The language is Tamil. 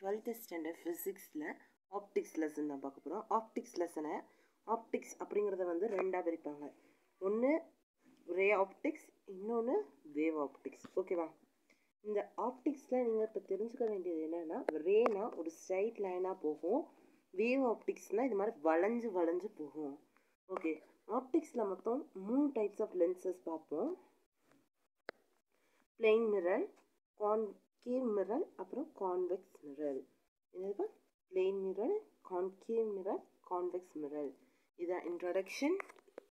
டுவெல்த்து ஸ்டாண்டர்ட் ஃபிசிக்ஸில் ஆப்டிக்ஸ் லெசன் தான் பார்க்க போகிறோம் ஆப்டிக்ஸ் லெசனை ஆப்டிக்ஸ் அப்படிங்கிறத வந்து ரெண்டாக பிரிப்பாங்க ஒன்று ரே ஆப்டிக்ஸ் இன்னொன்று வேவ் ஆப்டிக்ஸ் ஓகேவா இந்த ஆப்டிக்ஸில் நீங்கள் இப்போ தெரிஞ்சுக்க வேண்டியது என்னென்னா ரேனா ஒரு ஸ்ட்ரைட் லைனாக போகும் வேவ் ஆப்டிக்ஸ்னால் இது மாதிரி வளைஞ்சு வளைஞ்சு போகும் ஓகே ஆப்டிக்ஸில் மொத்தம் மூணு டைப்ஸ் ஆஃப் லென்சஸ் பார்ப்போம் பிளெயின் மிரர் கான்கேவ் மிரர் அப்புறம் கான்வெக்ஸ் மிரர் என்னதுப்பா plain mirror concave mirror convex mirror இதான் இன்ட்ரடக்ஷன்